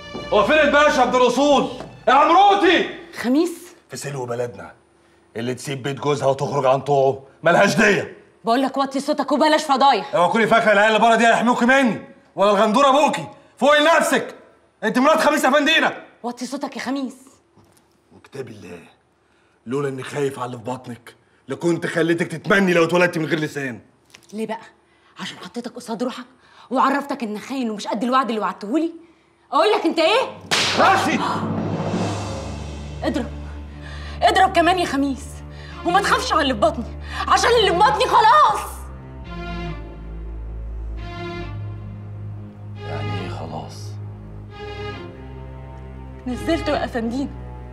هو فين الباشا عبد الرسول يا عمروتي خميس في سلو بلدنا اللي تسيب بيت جوزها وتخرج عن طوعه ملهاش ديه بقول لك وطي صوتك وبلاش فضايح اوعى تكوني فاكره العيال اللي بره دي هيحموكي مني ولا الغندوره ابوكي فوقي لنفسك انت مرات خميس افندينا وطي صوتك يا خميس وكتاب الله لولا اني خايف على اللي في بطنك لكنت خليتك تتمني لو اتولدت من غير لسان ليه بقى عشان حطيتك قصاد روحك وعرفتك انك خاين ومش قد الوعد اللي وعدتهولي اقول لك انت ايه راسي اضرب اضرب كمان يا خميس وما تخافش على اللي في بطني عشان اللي في بطني خلاص يعني ايه خلاص نزلته يا افندينا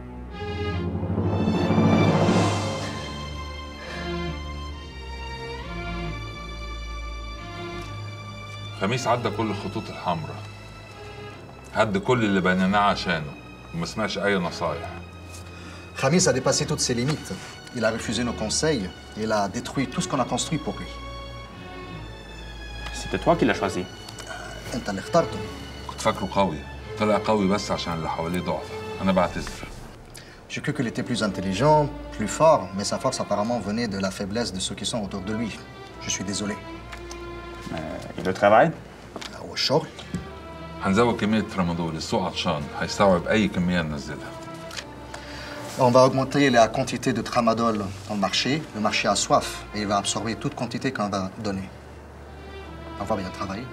خميس عدى كل الخطوط الحمراء هد كل اللي بنيناه عشانه وما سمعش اي نصايح Khamis a dépassé toutes ses limites. Il a refusé nos conseils. Il a détruit tout ce qu'on a construit pour lui. C'était toi qui l'as choisi. انت اللي اخترته. كنت فاكره قوي طلع قوي بس عشان اللي حواليه ضعف انا بعتذر J'ai cru qu'il était plus intelligent, plus fort, mais sa force apparemment venait de la faiblesse de ceux qui sont autour de lui. Je suis désolé. Euh, et le travail au الشغل هنزود كمية ترامادول السوق عطشان هيستوعب أي كمية ننزلها On va augmenter la quantité de tramadol dans le marché. Le marché a soif et il va absorber toute quantité qu'on va donner. On va bien travailler.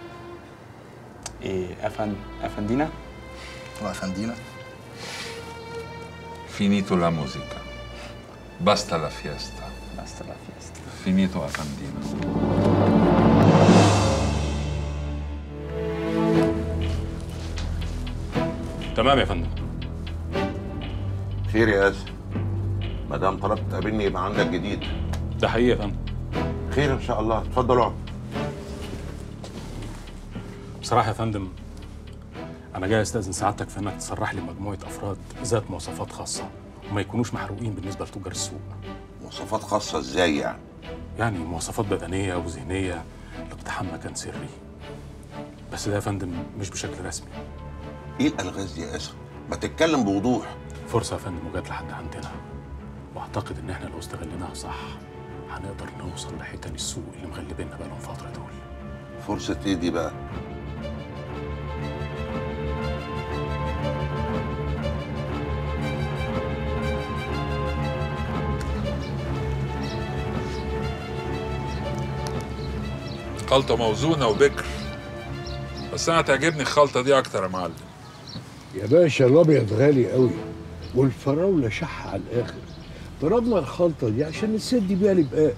Et Afan- Afandina Ouais, Fandina. Finito la musica. Basta la fiesta. Basta la fiesta. Finito Afandina. تمام يا فندم خير يا اسف ما دام طلبت تقابلني يبقى عندك جديد ده حقيقي يا فندم خير ان شاء الله اتفضل اقعد بصراحه يا فندم انا جاي استاذن سعادتك في انك تصرح لي مجموعه افراد ذات مواصفات خاصه وما يكونوش محروقين بالنسبه لتجار السوق مواصفات خاصه ازاي يعني يعني مواصفات بدنيه وذهنيه لاقتحام مكان سري بس ده يا فندم مش بشكل رسمي ايه الالغاز دي يا اسف ما تتكلم بوضوح فرصه يا فندم وجات لحد عندنا واعتقد ان احنا لو استغليناها صح هنقدر نوصل لحيتان السوق اللي مغلبيننا بقالهم فتره دول فرصه ايه دي بقى خلطة موزونة وبكر بس أنا تعجبني الخلطة دي أكتر يا معلم يا باشا الابيض غالي قوي والفراوله شح على الاخر ضربنا الخلطه دي عشان نسد بيها البقاء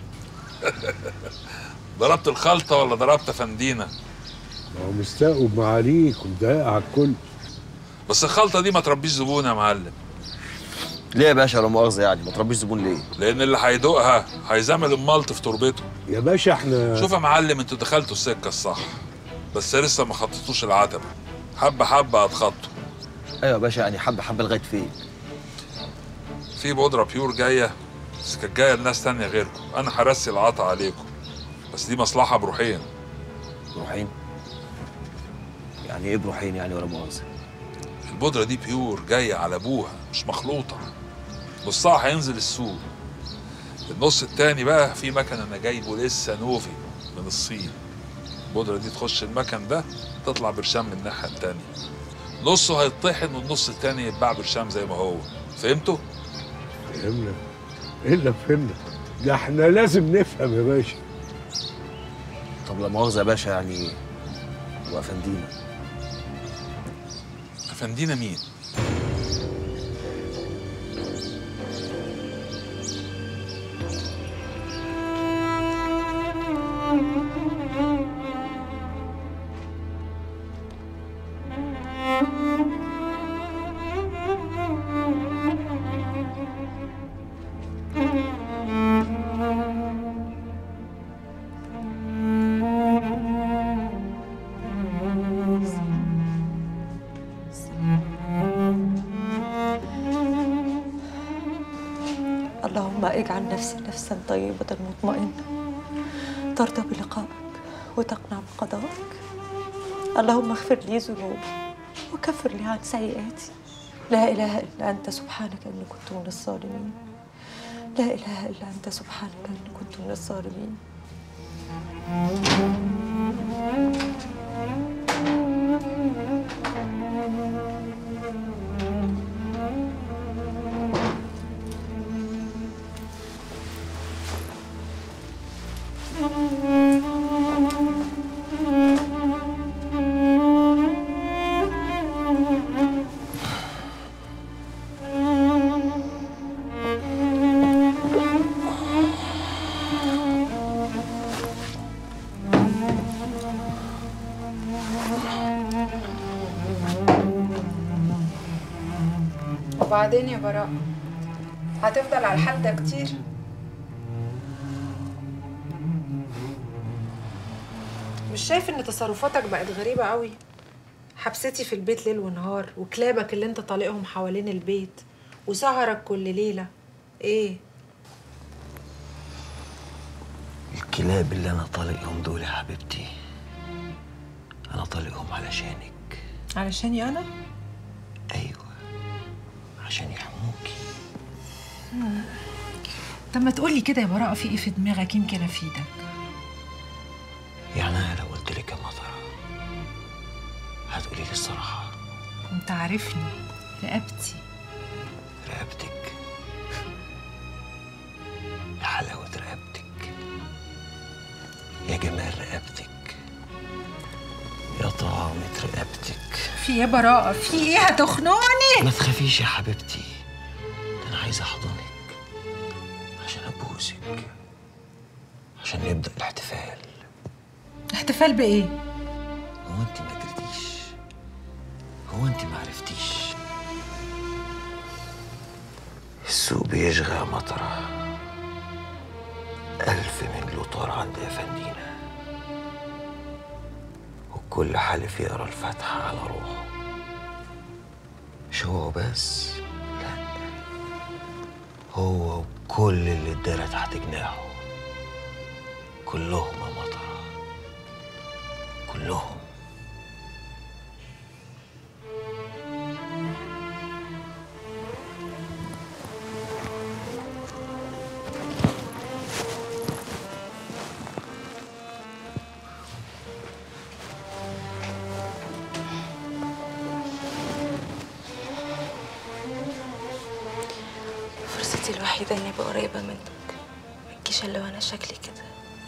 ضربت الخلطة ولا ضربت فندينة ما هو مستقوب معاليك ومضايق على الكل بس الخلطة دي ما تربيش زبون يا معلم ليه يا باشا لا مؤاخذه يعني ما تربيش زبون ليه؟ لأن اللي هيدوقها هيزمل الملط في تربته يا باشا احنا شوف يا معلم انتوا دخلتوا السكة الصح بس لسه ما خططوش العتبة حبة حبة هتخطوا ايوه يا باشا يعني حبه حبه لغايه فين؟ في بودرة بيور جاية بس كانت جاية لناس تانية غيركم أنا هرسي العطا عليكم بس دي مصلحة بروحين بروحين؟ يعني ايه بروحين يعني ولا مؤاخذه؟ البودرة دي بيور جاية على أبوها مش مخلوطة نصها هينزل السوق النص التاني بقى في مكن أنا جايبه لسه نوفي من الصين البودرة دي تخش المكن ده تطلع برشام من الناحية التانية نصه هيطحن والنص التاني يتباع برشام زي ما هو فهمتوا؟ فهمنا الا فهمنا ده احنا لازم نفهم يا باشا طب لا مؤاخذه يا باشا يعني وافندينا أفندينا مين؟ اللهم اجعل نفسي نفسا طيبة مطمئنة ترضى بلقائك وتقنع بقضائك اللهم اغفر لي ذنوبي وكفر لي عن سيئاتي لا إله إلا أنت سبحانك إني كنت من الظالمين لا إله إلا أنت سبحانك إني كنت من الظالمين وبعدين يا براء هتفضل على الحال ده كتير مش شايف ان تصرفاتك بقت غريبة قوي حبستي في البيت ليل ونهار وكلابك اللي انت طالقهم حوالين البيت وسهرك كل ليلة ايه الكلاب اللي انا طالقهم دول يا حبيبتي انا طالقهم علشانك علشاني انا ايوه عشان يحموكي مم. طب ما تقولي كده يا براءة في ايه في دماغك يمكن افيدك يعني انا لو قلت لك يا مطره هتقولي لي الصراحه انت عارفني رقبتي رقبتك يا حلاوه رقبتك يا جمال رقبتك يا طعامة رقبتك في ايه يا براءة في ايه هتخنقني ما تخافيش يا حبيبتي ده انا عايز احضنك عشان ابوسك عشان نبدا الاحتفال احتفال بايه هو انت ما قدرتيش هو انت ما عرفتيش السوق بيشغى يا مطرة ألف من لوطار عند أفندينا وكل حالف يقرا الفاتحة على روحه مش هو بس لا هو وكل اللي اتدرى تحت جناحه كلهم يا مطرة كلهم فرصتي الوحيدة إني أبقى قريبة منك متجيش إلا وأنا شكلي كده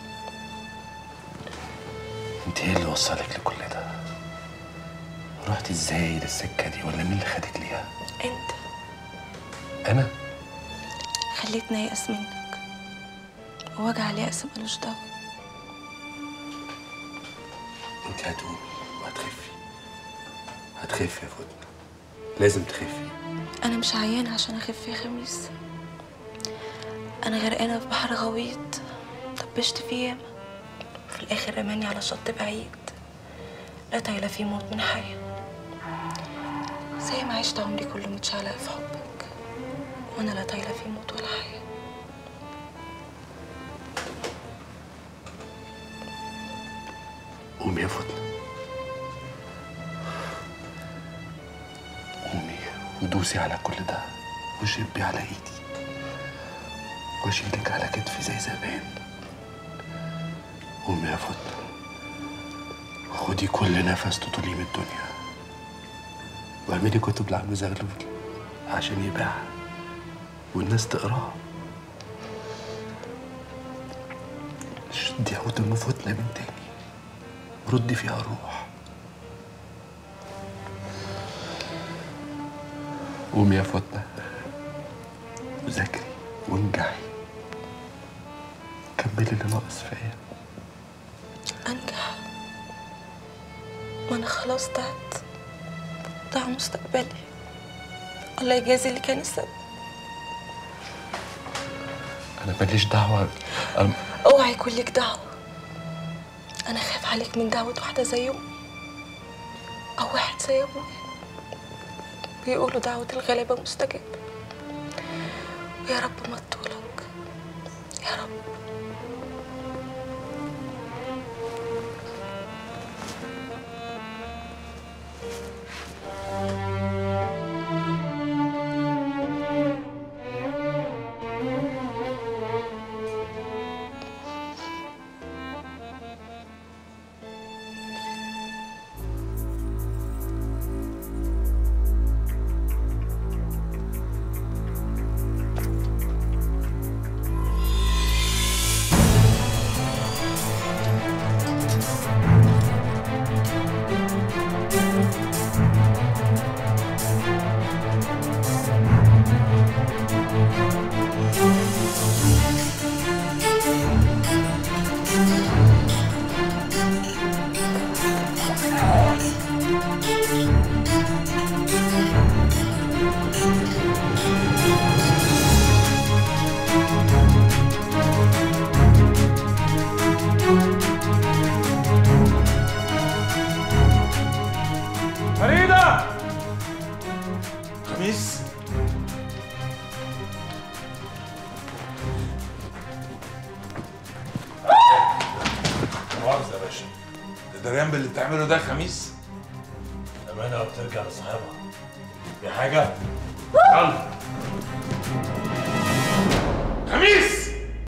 انت ايه اللي وصلك لكل ده؟ رحت ازاي للسكه دي ولا مين اللي خدك ليها؟ أنت انا؟ خليتني أيأس منك ووجع اليأس ملوش دواء انت هتقومي وهتخفي هتخفي يا فاطمه لازم تخفي أنا مش عيانة عشان أخف يا خميس أنا غرقانة في بحر غويط طبشت فيه ياما في الآخر رماني على شط بعيد لا طايلة فيه موت من حياة زي ما عشت عمري كله متشعلقة في حبك وأنا لا طايلة فيه موت ولا حياة قومي يا فاطمه قومي ودوسي على كل ده وشبي على ايدي واشيلك على كتفي زي زمان قومي يا فاطمه وخدي كل نفس تطوليه من الدنيا واعملي كتب لعم زغلول عشان يباع والناس تقراها شدي عود المفوتنا من تاني وردي فيها روح قومي يا فاطمة وذاكري وانجحي كملي اللي ناقص فيا أنجح ما أنا خلاص ضعت ضاع مستقبلي الله يجازي اللي كان السبب أنا ماليش دعوة أنا اوعى يكون لك دعوة أنا خايف عليك من دعوة واحدة زي أمي أو واحد زي أبويا بيقولوا دعوة الغلابة مستجابة ويا رب ما تطولك يا رب مؤاخذه يا باشا انت دريان باللي بتعمله ده يا خميس أمانة وبترجع لصاحبها في حاجة؟ يلا خميس